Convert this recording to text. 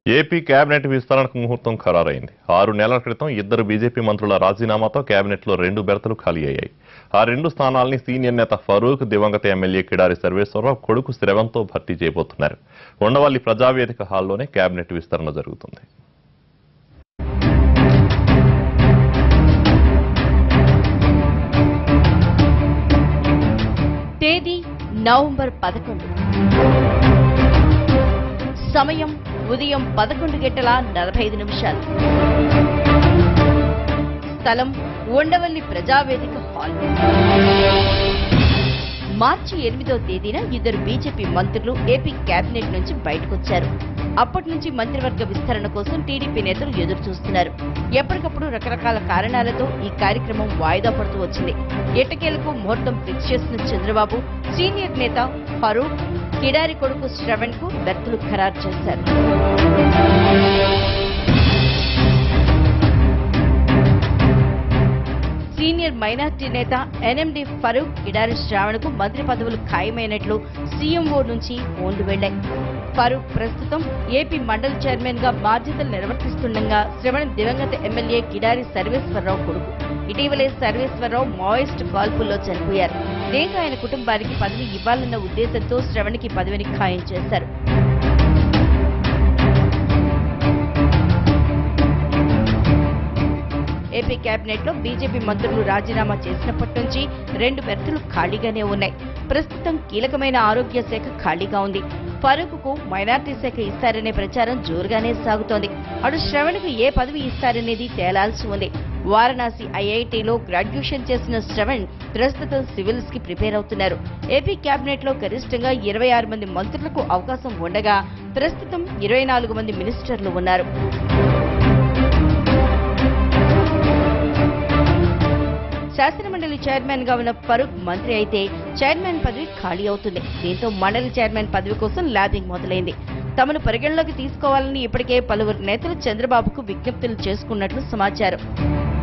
AP cabinet విస్తరణకు ముహూర్తం ఖరారైంది ఆరు నెలల క్రితం ఇద్దరు బీజేపీ మంత్రుల రాజీనామాతో కేబినెట్లో రెండు బెర్తలు ఖాళీ అయ్యాయి ఆ రెండు స్థానాల్ని సీనియర్ నేత ఫరూక్ దివంగత ఎమ్మెల్యే కిడారి సర్వేశ్వరరావు కొడుకు శ్రవంతో భర్తీ చేయబోతున్నారు ఉండవల్లి ప్రజావేదిక హాల్లోనే కేబినెట్ విస్తరణ జరుగుతుంది తేదీ నవంబర్ పదకొండు సమయం ఉదయం పదకొండు గంటల నలభై ఐదు నిమిషాలు స్థలం ఉండవల్లి ప్రజావేదిక హాల్ మార్చి ఎనిమిదో తేదీన ఇద్దరు బీజేపీ మంత్రులు ఏపీ కేబినెట్ నుంచి బయటకొచ్చారు అప్పటి నుంచి మంత్రివర్గ విస్తరణ కోసం టీడీపీ నేతలు ఎదురు చూస్తున్నారు ఎప్పటికప్పుడు రకరకాల కారణాలతో ఈ కార్యక్రమం వాయిదా పడుతూ వచ్చింది ఎట్టకేలకు ముహూర్తం ఫిక్స్ చేసిన చంద్రబాబు సీనియర్ నేత ఫరూక్ కిడారి కొడుకు శ్రవణ్ కు బెర్తులు ఖరారు చేశారు సీనియర్ మైనార్టీ నేత ఎన్ఎండి ఫరూక్ కిడారి శ్రావణ్కు మంత్రి పదవులు ఖాయమైనట్లు సీఎంఓ నుంచి ఫోన్లు వెళ్లాయి ఫరూక్ ప్రస్తుతం ఏపీ మండలి చైర్మన్ గా బాధ్యతలు నిర్వర్తిస్తుండగా శ్రవణ్ దివంగత ఎమ్మెల్యే కిడారి సర్వేశ్వరరావు కొడుకు ఇటీవలే సర్వేశ్వరరావు మావోయిస్ట్ కాల్పుల్లో చనిపోయారు దీంతో ఆయన కుటుంబానికి పదవి ఇవ్వాలన్న ఉద్దేశంతో శ్రవణ్కి పదవిని ఖాయం చేశారు ఏపీ కేబినెట్ లో బీజేపీ మంత్రులు రాజీనామా చేసినప్పటి నుంచి రెండు బెర్తులు ఖాళీగానే ఉన్నాయి ప్రస్తుతం కీలకమైన ఆరోగ్య శాఖ ఖాళీగా ఉంది ఫరూక్ కు మైనార్టీ శాఖ ఇస్తారనే ప్రచారం జోరుగానే సాగుతోంది అటు శ్రవణ్కు ఏ పదవి ఇస్తారనేది తేలాల్సి ఉంది వారణాసి ఐఐటిలో గ్రాడ్యుయేషన్ చేసిన శ్రవణ్ ప్రస్తుతం సివిల్స్ కి ప్రిపేర్ అవుతున్నారు ఏపీ కేబినెట్ లో గరిష్టంగా ఇరవై ఆరు మంది మంత్రులకు అవకాశం ఉండగా ప్రస్తుతం ఇరవై నాలుగు మంది మినిస్టర్లు ఉన్నారు శాసనమండలి చైర్మన్ గా ఉన్న ఫరూక్ మంత్రి అయితే చైర్మన్ పదవి ఖాళీ అవుతుంది దీంతో మండలి చైర్మన్ పదవి కోసం ల్యాబింగ్ మొదలైంది తమను పరిగణలోకి తీసుకోవాలని ఇప్పటికే పలువురు నేతలు చంద్రబాబుకు విజ్ఞప్తులు చేసుకున్నట్లు సమాచారం